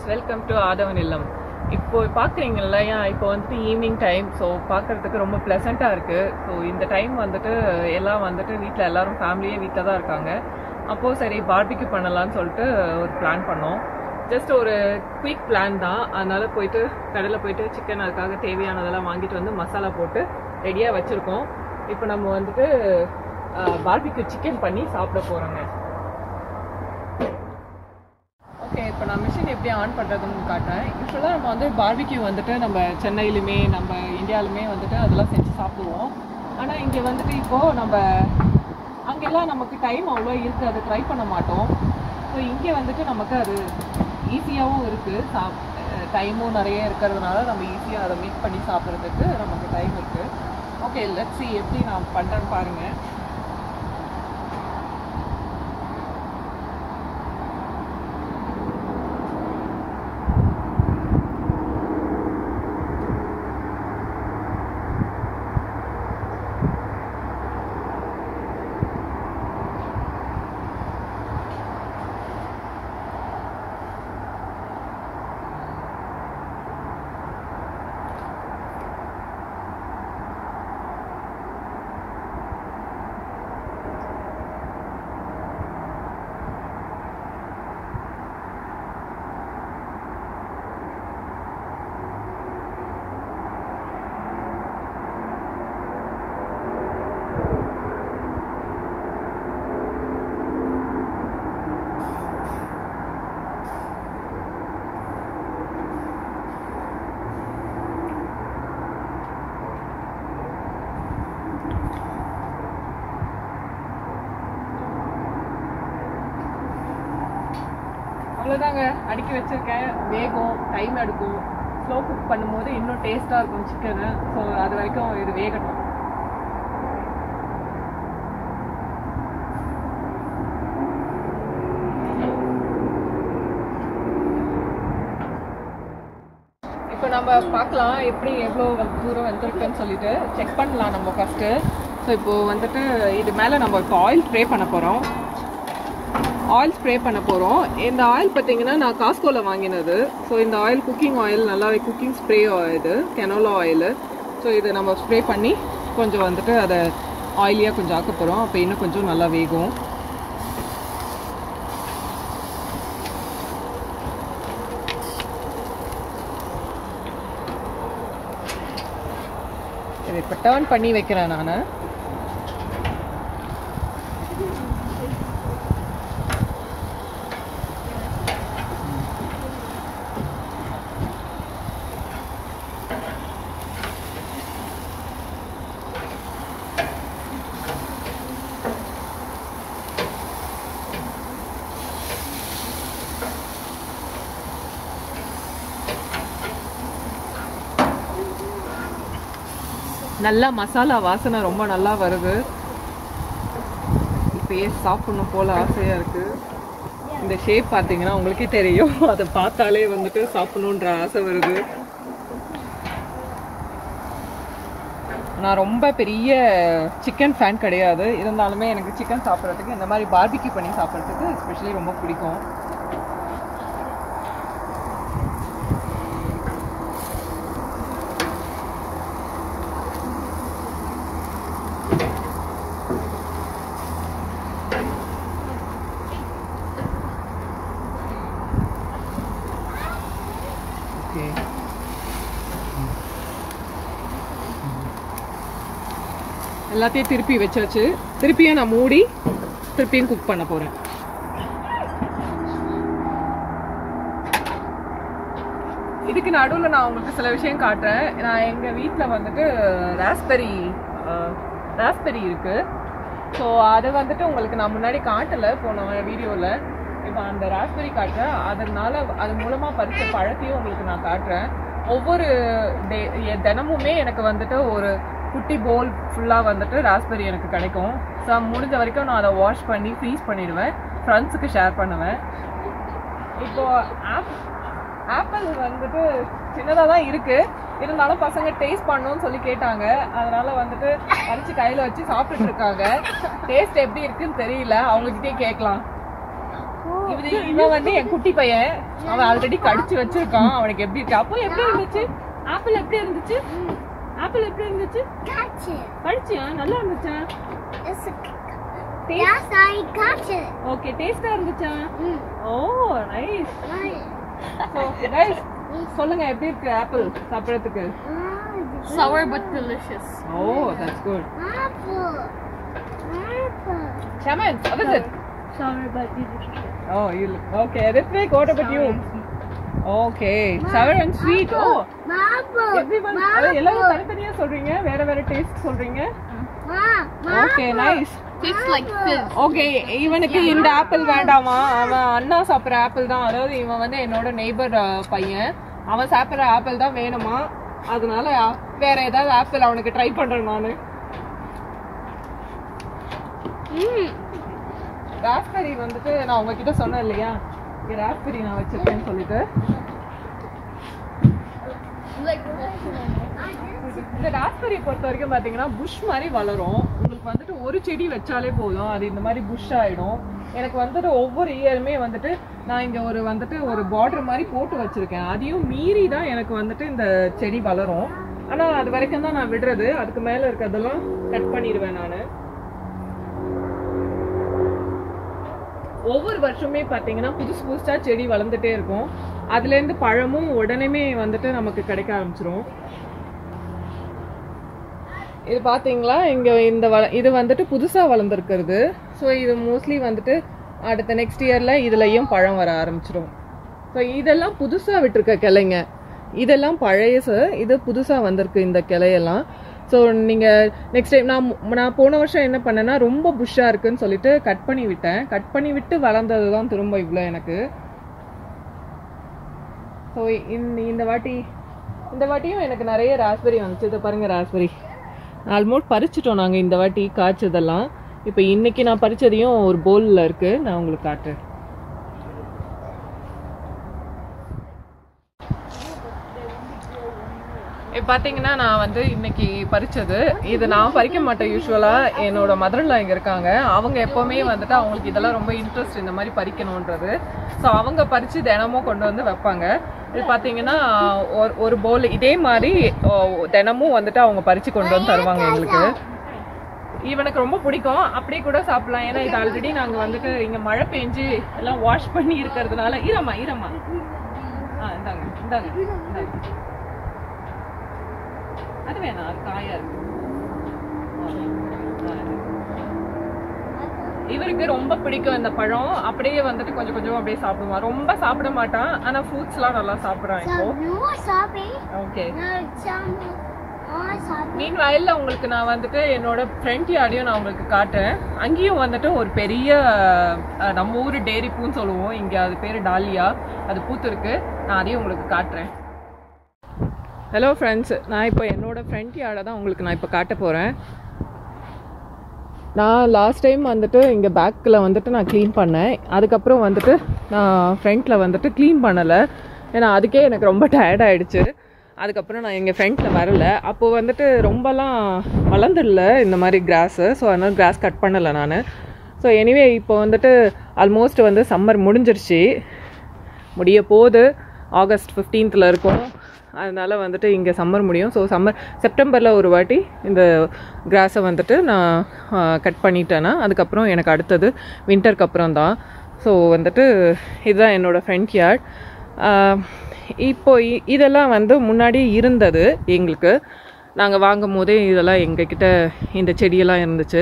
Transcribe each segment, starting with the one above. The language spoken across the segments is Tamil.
வெல்கம் டு ஆதவன் இல்லம் இப்போ பார்க்குறீங்க இல்லையா இப்போ வந்துட்டு ஈவினிங் டைம் ஸோ பார்க்கறதுக்கு ரொம்ப ப்ளசண்ட்டாக இருக்குது ஸோ இந்த டைம் வந்துட்டு எல்லாம் வந்துட்டு வீட்டில் எல்லாரும் ஃபேமிலியே வீட்டில் தான் இருக்காங்க அப்போது சரி பார்பிக்யூ பண்ணலாம்னு சொல்லிட்டு ஒரு பிளான் பண்ணோம் ஜஸ்ட் ஒரு குயிக் பிளான் தான் அதனால போயிட்டு கடையில் போயிட்டு சிக்கன் அதுக்காக தேவையானதெல்லாம் வாங்கிட்டு வந்து மசாலா போட்டு ரெடியாக வச்சுருக்கோம் இப்போ நம்ம வந்துட்டு பார்பிக்யூ சிக்கன் பண்ணி சாப்பிட போகிறோங்க ஓகே இப்போ நான் மிஷின் எப்படி ஆன் பண்ணுறதுன்னு காட்டுறேன் யூஸ்வலாக நம்ம வந்து பார்பிக்யூ வந்துட்டு நம்ம சென்னையிலுமே நம்ம இந்தியாவிலுமே வந்துட்டு அதெல்லாம் செஞ்சு சாப்பிடுவோம் ஆனால் இங்கே வந்துட்டு இப்போது நம்ம அங்கெல்லாம் நமக்கு டைம் அவ்வளோ இருக்குது அதை ட்ரை பண்ண மாட்டோம் ஸோ இங்கே வந்துட்டு நமக்கு அது ஈஸியாகவும் இருக்குது சாப் டைமும் நிறைய இருக்கிறதுனால நம்ம ஈஸியாக அதை மீட் பண்ணி சாப்பிட்றதுக்கு நமக்கு டைம் இருக்குது ஓகே லெட்ஸ் see எப்படி நான் பண்ணுறேன்னு பாருங்கள் அவ்வளோதாங்க அடுக்கி வச்சிருக்கேன் வேகும் டைம் எடுக்கும் ஸ்லோ குக் பண்ணும்போது இன்னும் டேஸ்ட்டாக இருக்கும் சிக்கனு ஸோ அது வரைக்கும் இது வேகட்டும் இப்போ நம்ம பார்க்கலாம் எப்படி எவ்வளோ தூரம் வந்திருக்குன்னு சொல்லிட்டு செக் பண்ணலாம் நம்ம ஃபஸ்ட்டு ஸோ இப்போது வந்துட்டு இது மேலே நம்ம இப்போ ஆயில் ஸ்ப்ரே பண்ண போகிறோம் ஆயில் ஸ்ப்ரே பண்ண போகிறோம் இந்த ஆயில் பார்த்தீங்கன்னா நான் காஸ்கோவில் வாங்கினது ஸோ இந்த ஆயில் குக்கிங் ஆயில் நல்லாவே குக்கிங் ஸ்ப்ரே இது கெனோலா ஆயில் ஸோ இதை நம்ம ஸ்ப்ரே பண்ணி கொஞ்சம் வந்துட்டு அதை ஆயிலியாக கொஞ்சம் ஆக்க போகிறோம் அப்போ இன்னும் கொஞ்சம் நல்லா வேகும் இதை இப்போ டேர்ன் பண்ணி வைக்கிறேன் நான் நல்லா மசாலா வாசனை ரொம்ப நல்லா வருது இப்பயே சாப்பிடணும் போல ஆசையா இருக்கு இந்த ஷேப் பார்த்தீங்கன்னா உங்களுக்கே தெரியும் அதை பார்த்தாலே வந்துட்டு சாப்பிடணுன்ற ஆசை வருது நான் ரொம்ப பெரிய சிக்கன் ஃபேன் கிடையாது இருந்தாலுமே எனக்கு சிக்கன் சாப்பிட்றதுக்கு இந்த மாதிரி பார்பிக்யூ பண்ணி சாப்பிட்றதுக்கு எஸ்பெஷலி ரொம்ப பிடிக்கும் ஓகே எல்லாத்தையும் திருப்பி வச்சாச்சு திருப்பியும் நான் மூடி திருப்பியும் குக் பண்ண போறேன் இதுக்கு நடுவில் நான் உங்களுக்கு சில விஷயம் காட்டுறேன் நான் எங்கள் வீட்டில் வந்துட்டு ராஸ்பெரி ராஸ்பெரி இருக்கு ஸோ அதை வந்துட்டு உங்களுக்கு நான் முன்னாடி காட்டலை போன வீடியோவில் இப்போ அந்த ராஸ்பெரி காட்டுறேன் அதனால அது மூலமாக பறித்த பழத்தையும் உங்களுக்கு நான் காட்டுறேன் ஒவ்வொரு டே எ- தினமுமே எனக்கு வந்துட்டு ஒரு குட்டி போல் ஃபுல்லாக வந்துட்டு ராஸ்பெரி எனக்கு கிடைக்கும் ஸோ முடிஞ்ச வரைக்கும் நான் அதை வாஷ் பண்ணி ஃப்ரீஸ் பண்ணிடுவேன் ஃப்ரெண்ட்ஸுக்கு ஷேர் பண்ணுவேன் இப்போ ஆப் ஆப்பிள் வந்துட்டு சின்னதாக தான் இருக்கு இருந்தாலும் பசங்க டேஸ்ட் பண்ணணும்னு சொல்லி கேட்டாங்க அதனால வந்துட்டு அரைச்சு கையில வச்சு சாப்பிட்டுட்டு இருக்காங்க டேஸ்ட் எப்படி இருக்குன்னு தெரியல அவங்ககிட்டயே கேட்கலாம் இது- இவன் வந்து என் குட்டி பையன் அவன் ஆல்ரெடி கடிச்சு வச்சிருக்கான் அவனுக்கு எப்படி இருக்கு அப்போ எப்படி இருந்துச்சு ஆப்பிள் எப்படி இருந்துச்சு ஆப்பிள் எப்படி இருந்துச்சு Got it. கடிச்சியா நல்லா இருந்துச்சா It's a. Yes, I got it. Okay டேஸ்டா இருந்துச்சா Mm. Oh nice Right. Guys சொல்லுங்க எப்படி இருக்கு ஆப்பிள் சாப்பிடறதுக்கு Sour but delicious. Oh that's good Apple. Apple. ஷமன் how is it Sour but delicious. oh you look okay Ritvik what about you okay sour and sweet oh Apple. everyone அது எல்லாரும் தனித்தனியா சொல்றீங்க வேற வேற டேஸ்ட் சொல்றீங்க Mom. Okay nice Tastes like fizz. Okay இவனுக்கு இந்த ஆப்பிள் வேண்டாமா அவன் அண்ணா சாப்பிட்ற ஆப்பிள் தான் அதாவது இவன் வந்து என்னோட நெய்பர் பையன் அவன் சாப்பிட்ற ஆப்பிள் தான் வேணுமா அதனால வேற ஏதாவது ஆப்பிள் அவனுக்கு ட்ரை பண்றேன் நானு ராஸ்பெரி வந்துட்டு நான் உங்ககிட்ட சொன்னேன் இல்லையா இங்க ராஸ்பெரி நான் வச்சிருக்கேன்னு சொல்லிட்டு இந்த ராஸ்பெரி பொறுத்த வரைக்கும் பாத்தீங்கன்னா புஷ் மாதிரி வளரும் உங்களுக்கு வந்துட்டு ஒரு செடி வச்சாலே போதும் அது இந்த மாதிரி புஷ் ஆயிடும் எனக்கு வந்துட்டு ஒவ்வொரு இயருமே வந்துட்டு நான் இங்க ஒரு வந்துட்டு ஒரு பார்டர் மாதிரி போட்டு வச்சிருக்கேன் அதையும் மீறி தான் எனக்கு வந்துட்டு இந்த செடி வளரும் ஆனா அது வரைக்கும் தான் நான் விடுறது அதுக்கு மேல இருக்கிறதெல்லாம் கட் பண்ணிடுவேன் நான் ஒவ்வொரு வருஷமே பாத்தீங்கன்னா புதுசு புதுசா செடி வளர்ந்துட்டே இருக்கும் அதுல இருந்து பழமும் உடனே வந்துட்டு நமக்கு கிடைக்க ஆரம்பிச்சிரும் இது பாத்தீங்களா இங்க இந்த வள இது வந்துட்டு புதுசா வளர்ந்துருக்கிறது ஸோ இது மோஸ்ட்லி வந்துட்டு அடுத்த நெக்ஸ்ட் இயர்ல இதுலயும் பழம் வர ஆரம்பிச்சிடும் ஸோ இதெல்லாம் புதுசா விட்டுருக்க கிளைங்க இதெல்லாம் பழையசு இது புதுசா வந்திருக்கு இந்த கிளையெல்லாம் ஸோ நீங்க நெக்ஸ்ட் டைம் நான் மு- நான் போன வருஷம் என்ன பண்ணேன்னா ரொம்ப புஷ்ஷா இருக்குன்னு சொல்லிட்டு கட் பண்ணி விட்டேன் கட் பண்ணி விட்டு வளர்ந்தது தான் திரும்ப இவ்வளோ எனக்கு ஸோ இந்த இந்த வாட்டி இந்த வாட்டியும் எனக்கு நிறைய ராஸ்பெரி வந்துச்சு இதை பாருங்க ராஸ்பெரி ஆல்மோஸ்ட் பறிச்சிட்டோம் நாங்கள் இந்த வாட்டி காய்ச்சதெல்லாம் இப்போ இன்னைக்கு நான் பறிச்சதையும் ஒரு போலில் இருக்கு நான் உங்களுக்கு காட்டுறேன் இப்போ பார்த்தீங்கன்னா நான் வந்து இன்னைக்கு பறிச்சது இது நான் பறிக்க மாட்டேன் யூஸ்வலாக என்னோட மதர்ல இங்கே இருக்காங்க அவங்க எப்போவுமே வந்துட்டு அவங்களுக்கு இதெல்லாம் ரொம்ப இன்ட்ரெஸ்ட் இந்த மாதிரி பறிக்கணுன்றது ஸோ அவங்க பறித்து தினமும் கொண்டு வந்து வைப்பாங்க இது பார்த்தீங்கன்னா ஒரு ஒரு போல் இதே மாதிரி ஓ, தினமும் வந்துட்டு அவங்க பறித்து கொண்டு வந்து தருவாங்க எங்களுக்கு இவனுக்கு ரொம்ப பிடிக்கும் அப்படியே கூட சாப்பிடலாம் ஏன்னா இது ஆல்ரெடி நாங்கள் வந்துட்டு இங்கே மழை பெஞ்சு எல்லாம் வாஷ் பண்ணி இருக்கிறதுனால ஈரமா ஈரமா ஆ இந்தாங்க இந்தாங்க இந்தாங்க அது வேணாம் அது காயா இருக்கு ஆ, ஆ. இவருக்கு ரொம்ப பிடிக்கும் இந்த பழம் அப்படியே வந்துட்டு கொஞ்சம் கொஞ்சம் அப்படியே சாப்பிடுவான் ரொம்ப சாப்பிட மாட்டான் ஆனா ஃப்ரூட்ஸ்லாம் நல்லா சாப்பிடுறான் இப்போ So, you want soppy? Okay No, some. Oh, soppy. மீன் வயல்ல உங்களுக்கு நான் வந்துட்டு என்னோட ஃப்ரெண்ட் யார்டையும் நான் உங்களுக்கு காட்டுறேன் அங்கேயும் வந்துட்டு ஒரு பெரிய அஹ், நம்ம ஊர் டேரி பூன்னு சொல்லுவோம் இங்க அது பேரு டாலியா அது பூத்திருக்கு நான் அதையும் உங்களுக்கு காட்டுறேன் ஹலோ ஃப்ரெண்ட்ஸ் நான் இப்போ என்னோட ஃப்ரெண்ட் யார்டை தான் உங்களுக்கு நான் இப்போ காட்ட போகிறேன் நான் லாஸ்ட் டைம் வந்துட்டு இங்கே பேக்கில் வந்துட்டு நான் க்ளீன் பண்ணேன் அதுக்கப்புறம் வந்துட்டு நான் ஃப்ரண்ட்டில் வந்துட்டு க்ளீன் பண்ணலை ஏன்னா அதுக்கே எனக்கு ரொம்ப டயர்ட் ஆயிடுச்சு அதுக்கப்புறம் நான் எங்கள் ஃப்ரண்ட்டில் வரல அப்போ வந்துட்டு ரொம்பலாம் வளர்ந்துடல இந்த மாதிரி கிராஸு ஸோ அதனால் கிராஸ் கட் பண்ணலை நான் ஸோ எனிவே இப்போ வந்துட்டு ஆல்மோஸ்ட் வந்து சம்மர் முடிஞ்சிருச்சு முடிய போகுது ஆகஸ்ட் 15th இருக்கும் அதனால வந்துட்டு இங்கே சம்மர் முடியும் ஸோ சம்மர் செப்டம்பரில் ஒரு வாட்டி இந்த கிராஸை வந்துட்டு நான் கட் பண்ணிட்டேன்னா அதுக்கப்புறம் எனக்கு அடுத்தது வின்டருக்கு அப்புறம் தான் ஸோ வந்துட்டு இதுதான் என்னோடய ஃப்ரண்ட் யார்ட் இப்போ இ- இதெல்லாம் வந்து முன்னாடி இருந்தது எங்களுக்கு நாங்கள் வாங்கும் போதே இதெல்லாம் எங்ககிட்ட இந்த செடியெல்லாம் இருந்துச்சு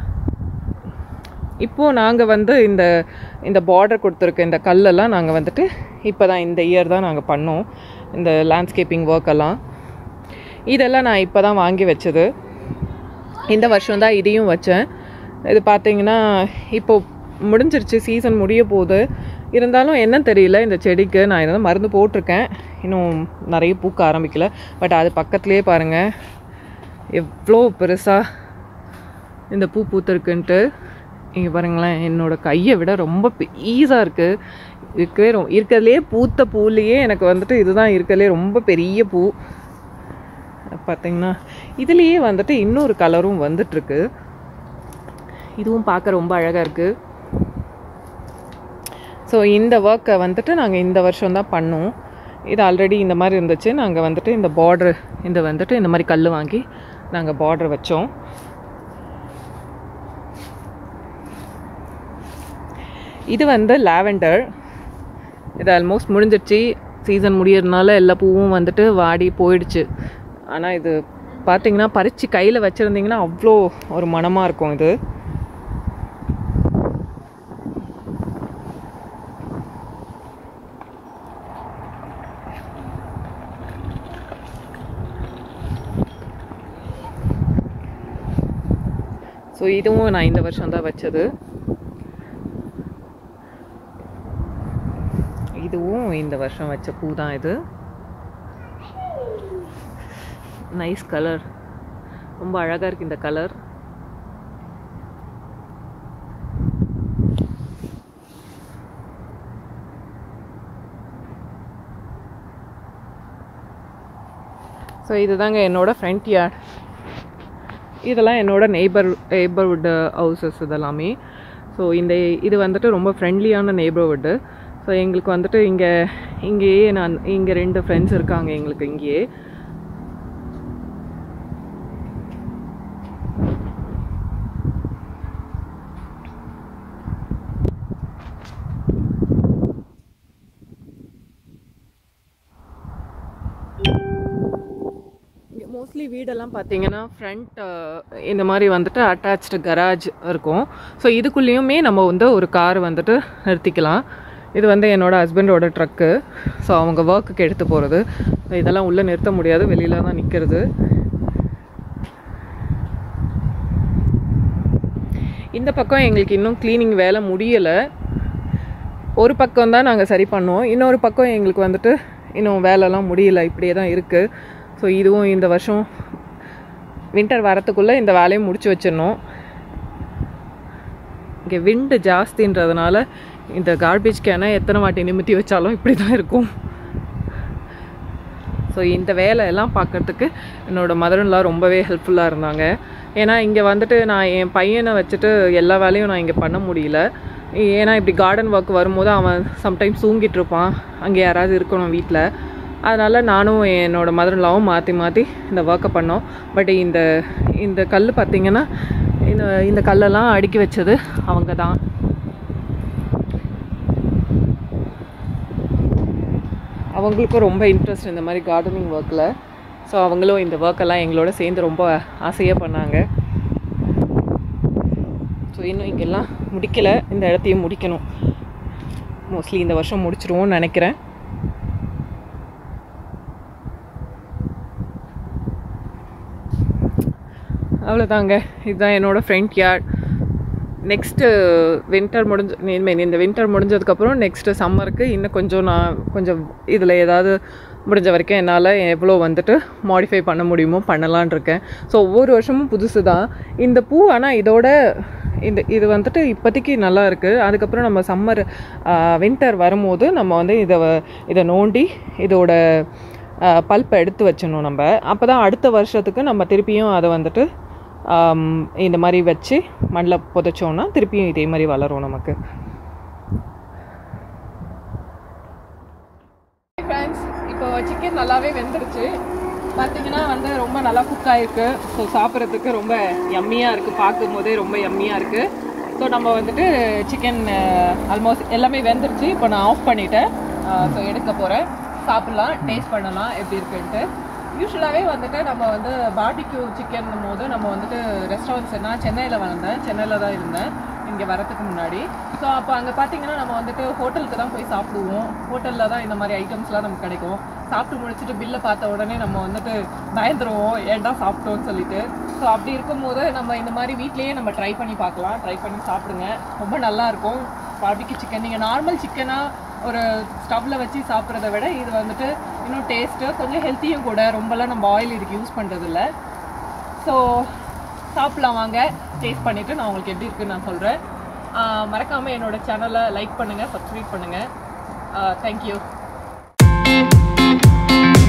இப்போது நாங்கள் வந்து இந்த இந்த பார்டர் கொடுத்துருக்க இந்த கல்லெல்லாம் நாங்கள் வந்துட்டு இப்போ தான் இந்த இயர் தான் நாங்கள் பண்ணோம் இந்த லேண்ட்ஸ்கேப்பிங் ஒர்க் எல்லாம் இதெல்லாம் நான் இப்போ தான் வாங்கி வச்சது இந்த வருஷம் தான் இதையும் வச்சேன் இது பார்த்தீங்கன்னா இப்போ முடிஞ்சிருச்சு சீசன் முடிய போகுது இருந்தாலும் என்ன தெரியல இந்த செடிக்கு நான் இதை மருந்து போட்டிருக்கேன் இன்னும் நிறைய பூக்க ஆரம்பிக்கல பட் அது பக்கத்துலேயே பாருங்கள் எவ்வளோ பெருசாக இந்த பூ பூத்திருக்குன்ட்டு இங்கே பாருங்களேன் என்னோட கையை விட ரொம்ப ஈஸாக இருக்குது இருக்கவே ரொம்ப இருக்கிறதுலே பூத்த பூலேயே எனக்கு வந்துட்டு இதுதான் இருக்கிறதுலே ரொம்ப பெரிய பூ பார்த்தீங்கன்னா இதுலேயே வந்துட்டு இன்னொரு கலரும் வந்துட்டுருக்கு இதுவும் பார்க்க ரொம்ப அழகாக இருக்குது ஸோ இந்த ஒர்க்கை வந்துட்டு நாங்கள் இந்த வருஷம் தான் பண்ணோம் இது ஆல்ரெடி இந்த மாதிரி இருந்துச்சு நாங்கள் வந்துட்டு இந்த பார்டர் இந்த வந்துட்டு இந்த மாதிரி கல் வாங்கி நாங்கள் பார்டர் வச்சோம் இது வந்து லாவெண்டர் இது ஆல்மோஸ்ட் முடிஞ்சிடுச்சு சீசன் முடியறதுனால எல்லா பூவும் வந்துட்டு வாடி போயிடுச்சு ஆனால் இது பார்த்தீங்கன்னா பறித்து கையில் வச்சுருந்தீங்கன்னா அவ்வளோ ஒரு மணமாக இருக்கும் இது ஸோ இதுவும் நான் இந்த வருஷம் தான் வச்சது இதுவும் இந்த வருஷம் வச்ச பூ தான் இது நைஸ் கலர் ரொம்ப அழகாக இருக்குது இந்த கலர் ஸோ இதுதாங்க என்னோட ஃப்ரண்ட் யார்ட் இதெல்லாம் என்னோட நெய்பர் நெய்பர்வுட் ஹவுசஸ் இதெல்லாமே ஸோ இந்த இது வந்துட்டு ரொம்ப ஃப்ரெண்ட்லியான நெய்பர்வுட்டு ஸோ எங்களுக்கு வந்துட்டு இங்கே இங்கேயே நான் இங்கே ரெண்டு ஃப்ரெண்ட்ஸ் இருக்காங்க எங்களுக்கு இங்கேயே இங்கே மோஸ்ட்லி வீடெல்லாம் பார்த்தீங்கன்னா ஃப்ரண்ட் இந்த மாதிரி வந்துட்டு அட்டாச்டு கராஜ் இருக்கும் ஸோ இதுக்குள்ளேயுமே நம்ம வந்து ஒரு கார் வந்துட்டு நிறுத்திக்கலாம் இது வந்து என்னோட ஹஸ்பண்டோட ட்ரக்கு ஸோ அவங்க ஒர்க்குக்கு எடுத்து போகிறது இதெல்லாம் உள்ளே நிறுத்த முடியாது வெளியில தான் நிற்கிறது இந்த பக்கம் எங்களுக்கு இன்னும் க்ளீனிங் வேலை முடியலை ஒரு பக்கம் தான் நாங்கள் சரி பண்ணோம் இன்னொரு பக்கம் எங்களுக்கு வந்துட்டு இன்னும் வேலைலாம் முடியல இப்படியே தான் இருக்குது ஸோ இதுவும் இந்த வருஷம் வின்டர் வரத்துக்குள்ளே இந்த வேலையும் முடிச்சு வச்சிடணும் இங்கே விண்டு ஜாஸ்தின்றதுனால இந்த கார்பேஜ் கேனை எத்தனை வாட்டி நிமித்தி வச்சாலும் இப்படி தான் இருக்கும் ஸோ இந்த வேலை எல்லாம் பார்க்கறதுக்கு என்னோட மதர்லாம் ரொம்பவே ஹெல்ப்ஃபுல்லாக இருந்தாங்க ஏன்னா இங்கே வந்துட்டு நான் என் பையனை வச்சுட்டு எல்லா வேலையும் நான் இங்கே பண்ண முடியல ஏன்னா இப்படி கார்டன் ஒர்க் வரும்போது அவன் சம்டைம்ஸ் தூங்கிட்டு இருப்பான் அங்கே யாராவது இருக்கணும் வீட்டில் அதனால் நானும் என்னோட மதர்லாவும் மாற்றி மாற்றி இந்த ஒர்க்கை பண்ணோம் பட் இந்த இந்த கல் பார்த்திங்கன்னா இந்த இந்த கல்லெல்லாம் அடுக்கி வச்சது அவங்க தான் அவங்களுக்கும் ரொம்ப இன்ட்ரெஸ்ட் இந்த மாதிரி கார்டனிங் ஒர்க்கில் ஸோ அவங்களும் இந்த ஒர்க்கெல்லாம் எங்களோட சேர்ந்து ரொம்ப ஆசையாக பண்ணாங்க ஸோ இன்னும் இங்கெல்லாம் முடிக்கலை இந்த இடத்தையும் முடிக்கணும் மோஸ்ட்லி இந்த வருஷம் முடிச்சிருவோம்னு நினைக்கிறேன் அவ்வளோதாங்க இதுதான் என்னோடய ஃப்ரண்ட் யார்ட் நெக்ஸ்ட்டு வின்டர் முடிஞ்ச மீன் இந்த வின்டர் முடிஞ்சதுக்கப்புறம் நெக்ஸ்ட்டு சம்மருக்கு இன்னும் கொஞ்சம் நான் கொஞ்சம் இதில் ஏதாவது முடிஞ்ச வரைக்கும் என்னால் எவ்வளோ வந்துட்டு மாடிஃபை பண்ண முடியுமோ பண்ணலான் இருக்கேன் ஸோ ஒவ்வொரு வருஷமும் புதுசு தான் இந்த பூ ஆனால் இதோட இந்த இது வந்துட்டு இப்போதைக்கு நல்லா இருக்குது அதுக்கப்புறம் நம்ம சம்மர் வின்டர் வரும்போது நம்ம வந்து இதை வ- இதை நோண்டி இதோட பல்ப்பை எடுத்து வச்சிடணும் நம்ம அப்போ தான் அடுத்த வருஷத்துக்கு நம்ம திருப்பியும் அதை வந்துட்டு ஆம், இந்த மாதிரி வச்சு மண்ணில் புதைச்சோன்னா திருப்பியும் இதே மாதிரி வளரும் நமக்கு ஃப்ரெண்ட்ஸ் இப்போ சிக்கன் நல்லாவே வெந்துடுச்சு பார்த்தீங்கன்னா வந்து ரொம்ப நல்லா குக் ஆயிருக்கு ஸோ சாப்பிட்றதுக்கு ரொம்ப யம்மியாக இருக்குது பார்க்கும் போதே ரொம்ப யம்மியாக இருக்குது ஸோ நம்ம வந்துட்டு சிக்கன் ஆல்மோஸ்ட் எல்லாமே வெந்துருச்சு இப்போ நான் ஆஃப் பண்ணிட்டேன் ஸோ எடுக்க போகிறேன் சாப்பிட்லாம் டேஸ்ட் பண்ணலாம் எப்படி இருக்குன்ட்டு யூஸ்வலாகவே வந்துட்டு நம்ம வந்து பார்பிக்யூ சிக்கன் போது நம்ம வந்துட்டு ரெஸ்டாரண்ட்ஸ் நான் சென்னையில் வளர்ந்தேன் சென்னையில் தான் இருந்தேன் இங்கே வரதுக்கு முன்னாடி ஸோ அப்போ அங்கே பார்த்தீங்கன்னா நம்ம வந்துட்டு ஹோட்டலுக்கு தான் போய் சாப்பிடுவோம் ஹோட்டலில் தான் இந்த மாதிரி ஐட்டம்ஸ்லாம் நமக்கு கிடைக்கும் சாப்பிட்டு முடிச்சுட்டு பில்லை பார்த்த உடனே நம்ம வந்துட்டு பயந்துருவோம் ஏன்டா சாப்பிட்டோம்னு சொல்லிட்டு ஸோ அப்படி இருக்கும்போது நம்ம இந்த மாதிரி வீட்லேயே நம்ம ட்ரை பண்ணி பார்க்கலாம் ட்ரை பண்ணி சாப்பிடுங்க ரொம்ப நல்லா இருக்கும் பார்பிக்கு சிக்கன் நீங்கள் நார்மல் சிக்கனாக ஒரு ஸ்டவ்வில் வச்சு சாப்பிட்றத விட இது வந்துட்டு இன்னும் டேஸ்ட்டு கொஞ்சம் ஹெல்த்தியும் கூட ரொம்பலாம் நம்ம ஆயில் இதுக்கு யூஸ் பண்ணுறதில்ல ஸோ சாப்பிடலாம் வாங்க டேஸ்ட் பண்ணிவிட்டு நான் உங்களுக்கு எப்படி இருக்குன்னு நான் சொல்கிறேன் மறக்காமல் என்னோட சேனலை லைக் பண்ணுங்கள் சப்ஸ்கிரைப் பண்ணுங்கள் தேங்க்யூ